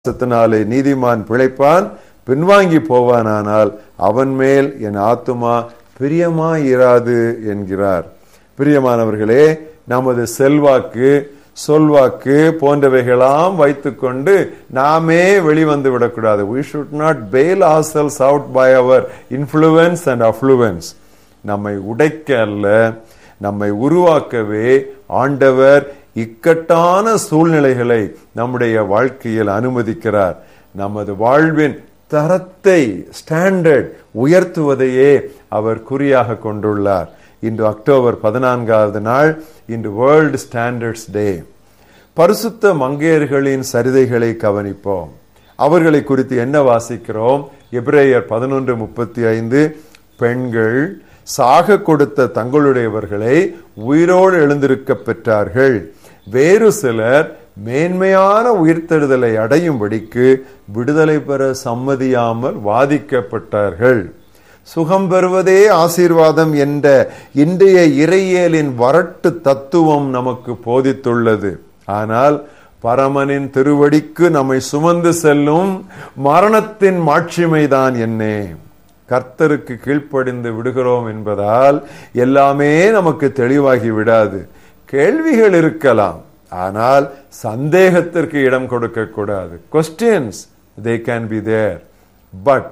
விசுவாசத்தினாலே நீதிமான் பிழைப்பான் பின்வாங்கி போவானானால் அவன் மேல் என் ஆத்துமா பிரியமாயிராது என்கிறார் பிரியமானவர்களே நமது செல்வாக்கு சொல்வாக்கு போன்றவைகளாம் வைத்துக்கொண்டு நாமே வெளிவந்து விடக்கூடாது we should not bail ourselves out by our influence and affluence நம்மை உடைக்க அல்ல நம்மை உருவாக்கவே ஆண்டவர் இக்கட்டான சூழ்நிலைகளை நம்முடைய வாழ்க்கையில் அனுமதிக்கிறார் நமது வாழ்வின் தரத்தை ஸ்டாண்டர்ட் உயர்த்துவதையே அவர் குறியாக கொண்டுள்ளார் இன்று அக்டோபர் பதினான்காவது நாள் இன்று வேர்ல்டு ஸ்டாண்டர்ட்ஸ் டே பரிசுத்த மங்கையர்களின் சரிதைகளை கவனிப்போம் அவர்களை குறித்து என்ன வாசிக்கிறோம் எபிரேயர் பதினொன்று முப்பத்தி ஐந்து பெண்கள் சாக கொடுத்த தங்களுடையவர்களை உயிரோடு எழுந்திருக்க பெற்றார்கள் வேறு சிலர் மேன்மையான உயிர்த்தெழுதலை அடையும்படிக்கு விடுதலை பெற சம்மதியாமல் வாதிக்கப்பட்டார்கள் சுகம் பெறுவதே ஆசீர்வாதம் என்ற இன்றைய இறையியலின் வரட்டு தத்துவம் நமக்கு போதித்துள்ளது ஆனால் பரமனின் திருவடிக்கு நம்மை சுமந்து செல்லும் மரணத்தின் மாட்சிமைதான் என்னே கர்த்தருக்கு கீழ்ப்படிந்து விடுகிறோம் என்பதால் எல்லாமே நமக்கு தெளிவாகி விடாது கேள்விகள் இருக்கலாம் ஆனால் சந்தேகத்திற்கு இடம் கொடுக்க கூடாது questions they can be there but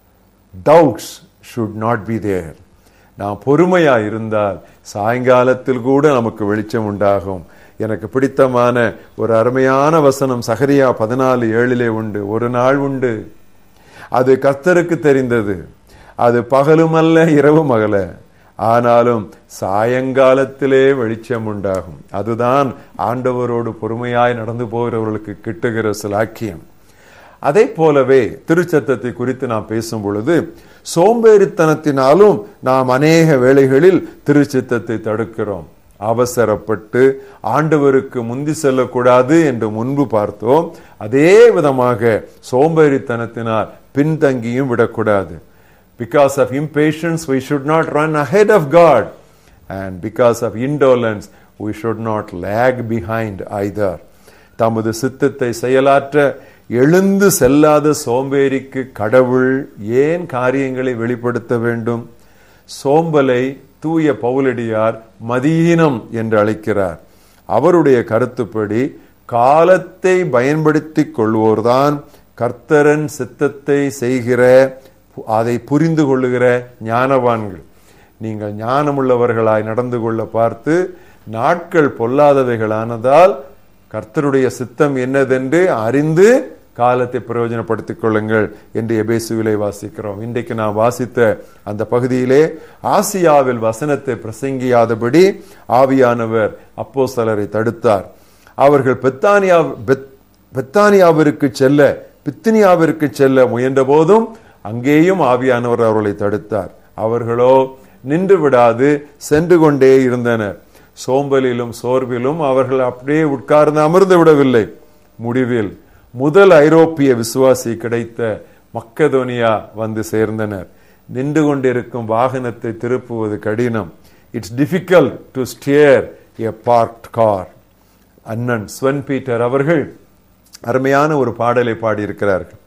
doubts should not be there நாம் பொறுமையா இருந்தால் சாயங்காலத்தில் கூட நமக்கு வெளிச்சம் உண்டாகும் எனக்கு பிடித்தமான ஒரு அருமையான வசனம் சகரியா பதினாலு ஏழிலே உண்டு ஒரு நாள் உண்டு அது கர்த்தருக்கு தெரிந்தது அது பகலுமல்ல இரவும் அகல ஆனாலும் சாயங்காலத்திலே வெளிச்சம் உண்டாகும் அதுதான் ஆண்டவரோடு பொறுமையாய் நடந்து போகிறவர்களுக்கு கிட்டுகிற சிலாக்கியம் அதை போலவே திருச்சத்தத்தை குறித்து நாம் பேசும் பொழுது சோம்பேறித்தனத்தினாலும் நாம் அநேக வேளைகளில் திருச்சித்தத்தை தடுக்கிறோம் அவசரப்பட்டு ஆண்டவருக்கு முந்தி செல்லக்கூடாது என்று முன்பு பார்த்தோம் அதே விதமாக சோம்பேறித்தனத்தினால் பின்தங்கியும் விடக்கூடாது because of impatience we should not run ahead of God and because of indolence we should not lag behind either தமது சித்தத்தை செயலாற்ற எழுந்து செல்லாத சோம்பேறிக்கு கடவுள் ஏன் காரியங்களை வெளிப்படுத்த வேண்டும் சோம்பலை தூய பவுலடியார் மதீனம் என்று அழைக்கிறார் அவருடைய கருத்துப்படி காலத்தை பயன்படுத்திக் கொள்வோர்தான் கர்த்தரன் சித்தத்தை செய்கிற அதை புரிந்து கொள்ளுகிற ஞானவான்கள் நீங்கள் ஞானமுள்ளவர்களாய் நடந்து கொள்ள பார்த்து நாட்கள் பொல்லாதவைகளானதால் கர்த்தருடைய சித்தம் என்னதென்று அறிந்து காலத்தை பிரயோஜனப்படுத்திக் கொள்ளுங்கள் என்று எபேசுவிலை வாசிக்கிறோம் இன்றைக்கு நான் வாசித்த அந்த பகுதியிலே ஆசியாவில் வசனத்தை பிரசங்கியாதபடி ஆவியானவர் அப்போ சிலரை தடுத்தார் அவர்கள் பெத்தானியா பெத்தானியாவிற்கு செல்ல பித்தினியாவிற்கு செல்ல முயன்ற போதும் அங்கேயும் ஆவியானவர் அவர்களை தடுத்தார் அவர்களோ நின்று விடாது சென்று கொண்டே இருந்தனர் சோம்பலிலும் சோர்விலும் அவர்கள் அப்படியே உட்கார்ந்து அமர்ந்து விடவில்லை முடிவில் முதல் ஐரோப்பிய விசுவாசி கிடைத்த மக்கதோனியா வந்து சேர்ந்தனர் நின்று கொண்டிருக்கும் வாகனத்தை திருப்புவது கடினம் it's difficult to steer a parked car அண்ணன் ஸ்வன் பீட்டர் அவர்கள் அருமையான ஒரு பாடலை பாடியிருக்கிறார்கள்